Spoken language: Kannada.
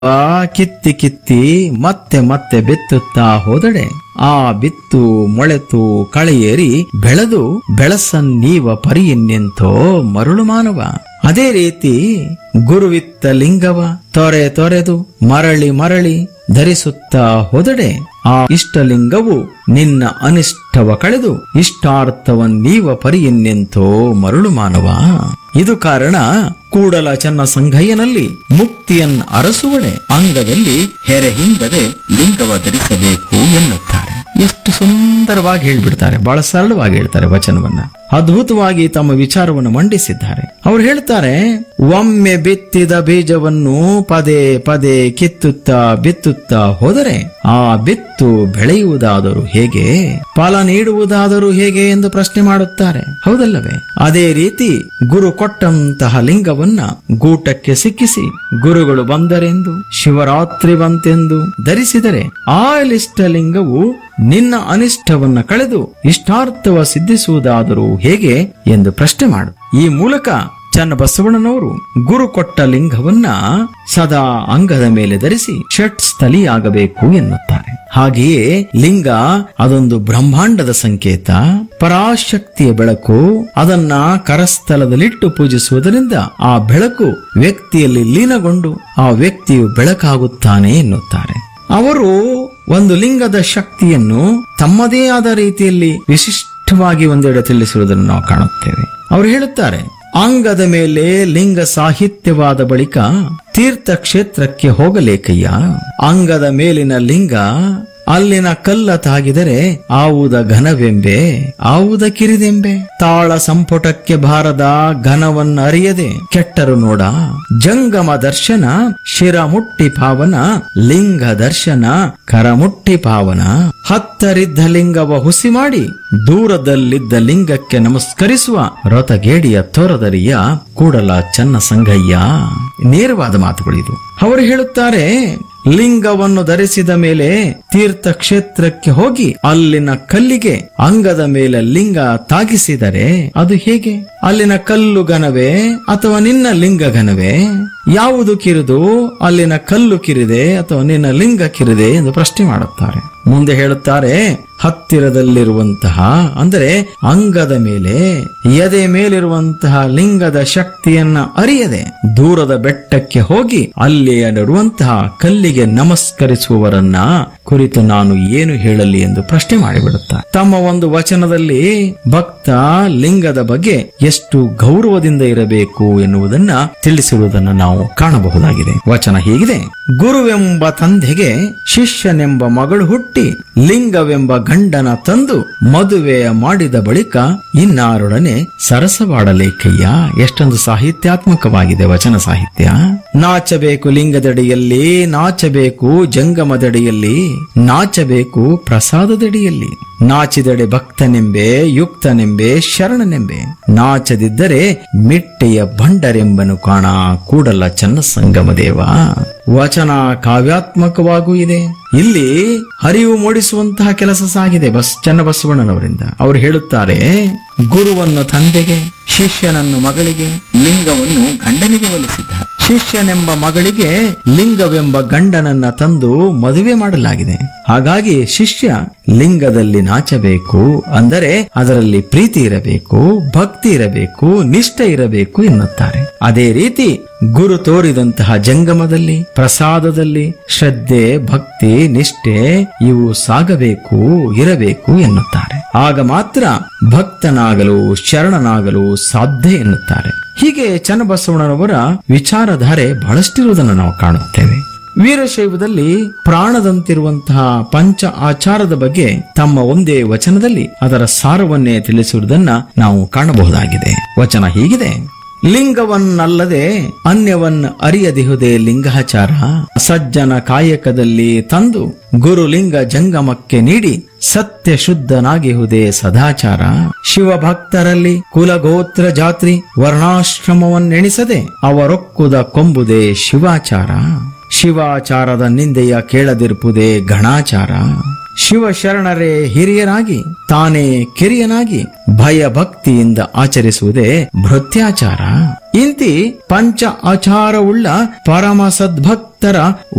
ಆ ಕಿತ್ತಿ ಕಿತ್ತಿ ಮತ್ತೆ ಮತ್ತೆ ಬಿತ್ತುತ್ತಾ ಹೋದಡೆ ಆ ಬಿತ್ತು ಮೊಳೆತು ಕಳೆಯೇರಿ ಬೆಳೆದು ಬೆಳಸನ್ನೀವ ಪರಿಯನ್ನೆಂತೋ ಮರುಳು ಮಾನವ ಅದೇ ರೀತಿ ಗುರುವಿತ್ತ ಲಿಂಗವ ತೊರೆ ತೊರೆದು ಮರಳಿ ಮರಳಿ ಧರಿಸುತ್ತಾ ಹೋದಡೆ ಆ ಇಷ್ಟಲಿಂಗವು ನಿನ್ನ ಅನಿಷ್ಟವ ಕಳೆದು ಇಷ್ಟಾರ್ಥವನ್ನೀವ ಪರಿಯನ್ನೆಂತೋ ಮರುಳು ಮಾನವ ಇದು ಕಾರಣ ಕೂಡಲ ಚನ್ನ ಸಂಘಯ್ಯನಲ್ಲಿ ಮುಕ್ತಿಯನ್ ಅರಸುವಡೆ ಅಂಗದಲ್ಲಿ ಹೆರೆ ಹಿಂಗದೆ ಲಿಂಗವ ಧರಿಸಬೇಕು ಎನ್ನುತ್ತಾರೆ ಎಷ್ಟು ಸುಂದರವಾಗಿ ಹೇಳ್ಬಿಡ್ತಾರೆ ಬಹಳ ಸರಳವಾಗಿ ಹೇಳ್ತಾರೆ ವಚನವನ್ನ ಅದ್ಭುತವಾಗಿ ತಮ್ಮ ವಿಚಾರವನ್ನು ಮಂಡಿಸಿದ್ದಾರೆ ಅವ್ರು ಹೇಳ್ತಾರೆ ಒಮ್ಮೆ ಬಿತ್ತಿದ ಬೀಜವನ್ನು ಪದೇ ಪದೇ ಕಿತ್ತುತ್ತಾ ಬಿತ್ತುತ್ತಾ ಹೋದರೆ ಆ ಬಿತ್ತು ಬೆಳೆಯುವುದಾದರೂ ಹೇಗೆ ಫಲ ನೀಡುವುದಾದರೂ ಹೇಗೆ ಎಂದು ಪ್ರಶ್ನೆ ಮಾಡುತ್ತಾರೆ ಹೌದಲ್ಲವೇ ಅದೇ ರೀತಿ ಗುರು ಕೊಟ್ಟಂತಹ ಲಿಂಗವನ್ನ ಗೂಟಕ್ಕೆ ಸಿಕ್ಕಿಸಿ ಗುರುಗಳು ಬಂದರೆಂದು ಶಿವರಾತ್ರಿ ಬಂತೆಂದು ಧರಿಸಿದರೆ ಆ ಲಿಂಗವು ನಿನ್ನ ಅನಿಷ್ಟವನ್ನ ಕಳೆದು ಇಷ್ಟಾರ್ಥವ ಸಿದ್ಧಿಸುವುದಾದರೂ ಹೇಗೆ ಎಂದು ಪ್ರಶ್ನೆ ಮಾಡು ಈ ಮೂಲಕ ಚನ್ನ ಬಸವಣ್ಣನವರು ಗುರು ಕೊಟ್ಟ ಲಿಂಗವನ್ನ ಸದಾ ಅಂಗದ ಮೇಲೆ ಧರಿಸಿ ಷಟ್ ಸ್ಥಲಿಯಾಗಬೇಕು ಎನ್ನುತ್ತಾರೆ ಹಾಗೆಯೇ ಲಿಂಗ ಅದೊಂದು ಬ್ರಹ್ಮಾಂಡದ ಸಂಕೇತ ಪರಾಶಕ್ತಿಯ ಬೆಳಕು ಅದನ್ನ ಕರಸ್ಥಲದಲ್ಲಿಟ್ಟು ಪೂಜಿಸುವುದರಿಂದ ಆ ಬೆಳಕು ವ್ಯಕ್ತಿಯಲ್ಲಿ ಲೀನಗೊಂಡು ಆ ವ್ಯಕ್ತಿಯು ಬೆಳಕಾಗುತ್ತಾನೆ ಎನ್ನುತ್ತಾರೆ ಅವರು ಒಂದು ಲಿಂಗದ ಶಕ್ತಿಯನ್ನು ತಮ್ಮದೇ ಆದ ರೀತಿಯಲ್ಲಿ ವಿಶಿಷ್ಟವಾಗಿ ಒಂದೆಡೆ ತಿಳಿಸಿರುವುದನ್ನು ನಾವು ಕಾಣುತ್ತೇವೆ ಅವರು ಹೇಳುತ್ತಾರೆ ಅಂಗದ ಮೇಲೆ ಲಿಂಗ ಸಾಹಿತ್ಯವಾದ ಬಳಿಕ ತೀರ್ಥ ಕ್ಷೇತ್ರಕ್ಕೆ ಹೋಗಲೇಕಯ್ಯ ಅಂಗದ ಮೇಲಿನ ಲಿಂಗ ಅಲ್ಲಿನ ಕಲ್ಲ ತಾಗಿದರೆ ಆವುದ ಘನವೆಂಬೆ ಆವುದ ಕಿರಿದೆಂಬೆ ತಾಳ ಸಂಪುಟಕ್ಕೆ ಬಾರದ ಘನವನ್ನ ಅರಿಯದೆ ಕೆಟ್ಟರು ನೋಡ ಜಂಗಮ ದರ್ಶನ ಶಿರ ಮುಟ್ಟಿ ಪಾವನ ಲಿಂಗ ದರ್ಶನ ಕರಮುಟ್ಟಿ ಪಾವನ ಹತ್ತರಿದ್ದ ಲಿಂಗವ ಹುಸಿ ಮಾಡಿ ದೂರದಲ್ಲಿದ್ದ ಲಿಂಗಕ್ಕೆ ನಮಸ್ಕರಿಸುವ ರಥಗೇಡಿಯ ತೋರದರಿಯ ಕೂಡಲ ಚನ್ನ ಸಂಗಯ್ಯ ನೇರವಾದ ಮಾತುಗಳು ಇದು ಅವರು ಹೇಳುತ್ತಾರೆ ಲಿಂಗವನ್ನು ಧರಿಸಿದ ಮೇಲೆ ತೀರ್ಥ ಕ್ಷೇತ್ರಕ್ಕೆ ಹೋಗಿ ಅಲ್ಲಿನ ಕಲ್ಲಿಗೆ ಅಂಗದ ಮೇಲೆ ಲಿಂಗ ತಾಗಿಸಿದರೆ ಅದು ಹೇಗೆ ಅಲ್ಲಿನ ಕಲ್ಲು ಘನವೇ ಅಥವಾ ನಿನ್ನ ಲಿಂಗ ಘನವೇ ಯಾವುದು ಕಿರಿದು ಅಲ್ಲಿನ ಕಲ್ಲು ಕಿರಿದೆ ಅಥವಾ ನಿನ್ನ ಲಿಂಗ ಕಿರಿದೆ ಎಂದು ಪ್ರಶ್ನೆ ಮಾಡುತ್ತಾರೆ ಮುಂದೆ ಹೇಳುತ್ತಾರೆ ಹತ್ತಿರದಲ್ಲಿರುವಂತಹ ಅಂದರೆ ಅಂಗದ ಮೇಲೆ ಎದೆ ಮೇಲಿರುವಂತಹ ಲಿಂಗದ ಶಕ್ತಿಯನ್ನ ಅರಿಯದೆ ದೂರದ ಬೆಟ್ಟಕ್ಕೆ ಹೋಗಿ ಅಲ್ಲಿಯಲ್ಲಿರುವಂತಹ ಕಲ್ಲಿಗೆ ನಮಸ್ಕರಿಸುವವರನ್ನ ಕುರಿತು ನಾನು ಏನು ಹೇಳಲಿ ಎಂದು ಪ್ರಶ್ನೆ ಮಾಡಿಬಿಡುತ್ತಾರೆ ತಮ್ಮ ಒಂದು ವಚನದಲ್ಲಿ ಭಕ್ತ ಲಿಂಗದ ಬಗ್ಗೆ ಎಷ್ಟು ಗೌರವದಿಂದ ಇರಬೇಕು ಎನ್ನುವುದನ್ನ ತಿಳಿಸಿರುವುದನ್ನು ನಾವು ಕಾಣಬಹುದಾಗಿದೆ ವಚನ ಹೀಗಿದೆ ಗುರುವೆಂಬ ತಂದೆಗೆ ಶಿಷ್ಯನೆಂಬ ಮಗಳು ಹುಟ್ಟಿ ಲಿಂಗವೆಂಬ ಗಂಡನ ತಂದು ಮದುವೆ ಮಾಡಿದ ಬಳಿಕ ಇನ್ನಾರೊಡನೆ ಸರಸವಾಡಲೇಕಯ್ಯ ಎಷ್ಟೊಂದು ಸಾಹಿತ್ಯಾತ್ಮಕವಾಗಿದೆ ವಚನ ಸಾಹಿತ್ಯ ನಾಚಬೇಕು ಲಿಂಗದಡಿಯಲ್ಲಿ ನಾಚಬೇಕು ಜಂಗಮದಡಿಯಲ್ಲಿ ನಾಚಬೇಕು ಪ್ರಸಾದದಡಿಯಲ್ಲಿ ನಾಚಿದಡೆ ಭಕ್ತನೆಂಬೆ ಯುಕ್ತನೆಂಬೆ ಶರಣನೆಂಬೆ ನಾಚದಿದ್ದರೆ ಮಿಟ್ಟೆಯ ಭಂಡರೆಂಬನು ಕಾಣ ಕೂಡಲ ಚನ್ನ ಸಂಗಮ ದೇವ ವಚನ ಕಾವ್ಯಾತ್ಮಕವಾಗೂ ಇದೆ ಇಲ್ಲಿ ಹರಿವು ಮೂಡಿಸುವಂತಹ ಕೆಲಸ ಸಾಗಿದೆ ಬಸ್ ಚನ್ನಬಸವಣ್ಣನವರಿಂದ ಅವರು ಹೇಳುತ್ತಾರೆ ಗುರುವನ್ನು ತಂದೆಗೆ ಶಿಷ್ಯನನ್ನು ಮಗಳಿಗೆ ಲಿಂಗವನ್ನು ಗಂಡನಿಗೆ ಒಲಿಸಿದ್ದಾರೆ ಶಿಷ್ಯನೆಂಬ ಮಗಳಿಗೆ ಲಿಂಗವೆಂಬ ಗಂಡನನ್ನ ತಂದು ಮದುವೆ ಮಾಡಲಾಗಿದೆ ಹಾಗಾಗಿ ಶಿಷ್ಯ ಲಿಂಗದಲ್ಲಿ ನಾಚಬೇಕು ಅಂದರೆ ಅದರಲ್ಲಿ ಪ್ರೀತಿ ಇರಬೇಕು ಭಕ್ತಿ ಇರಬೇಕು ನಿಷ್ಠೆ ಇರಬೇಕು ಎನ್ನುತ್ತಾರೆ ಅದೇ ರೀತಿ ಗುರು ತೋರಿದಂತಹ ಜಂಗಮದಲ್ಲಿ ಪ್ರಸಾದದಲ್ಲಿ ಶ್ರದ್ಧೆ ಭಕ್ತಿ ನಿಷ್ಠೆ ಇವು ಸಾಗಬೇಕು ಇರಬೇಕು ಎನ್ನುತ್ತಾರೆ ಆಗ ಮಾತ್ರ ಭಕ್ತನಾಗಲು ಶರಣನಾಗಲು ಸಾಧ್ಯ ಎನ್ನುತ್ತಾರೆ ಹೀಗೆ ಚನ್ನಬಸವಣ್ಣನವರ ವಿಚಾರಧಾರೆ ಬಹಳಷ್ಟಿರುವುದನ್ನು ನಾವು ಕಾಣುತ್ತೇವೆ ವೀರಶೈವದಲ್ಲಿ ಪ್ರಾಣದಂತಿರುವಂತಹ ಪಂಚ ಆಚಾರದ ಬಗ್ಗೆ ತಮ್ಮ ಒಂದೇ ವಚನದಲ್ಲಿ ಅದರ ಸಾರವನ್ನೇ ತಿಳಿಸಿರುವುದನ್ನ ನಾವು ಕಾಣಬಹುದಾಗಿದೆ ವಚನ ಹೀಗಿದೆ ಲಿಂಗವನ್ನಲ್ಲದೆ ಅನ್ಯವನ್ನ ಅರಿಯದಿಹುದೇ ಲಿಂಗಾಚಾರ ಸಜ್ಜನ ಕಾಯಕದಲ್ಲಿ ತಂದು ಗುರುಲಿಂಗ ಜಂಗಮಕ್ಕೆ ನೀಡಿ ಸತ್ಯ ಶುದ್ಧನಾಗಿಹುದೇ ಸದಾಚಾರ ಶಿವಭಕ್ತರಲ್ಲಿ ಕುಲಗೋತ್ರ ಜಾತ್ರಿ ವರ್ಣಾಶ್ರಮವನ್ನೆಣಿಸದೆ ಅವರೊಕ್ಕುದ ಕೊಂಬುದೇ ಶಿವಾಚಾರ ಶಿವಾಚಾರದ ನಿಂದೆಯ ಕೇಳದಿರುಪುದೇ ಗಣಾಚಾರ ಶಿವಶರಣರೇ ಹಿರಿಯರಾಗಿ ತಾನೇ ಕಿರಿಯನಾಗಿ ಭಯ ಭಕ್ತಿಯಿಂದ ಆಚರಿಸುವುದೇ ಭೃತ್ಯಾಚಾರ ಇಂತಿ ಪಂಚ ಆಚಾರವುಳ್ಳ ಪರಮ ಸದ್ಭಕ್ತರ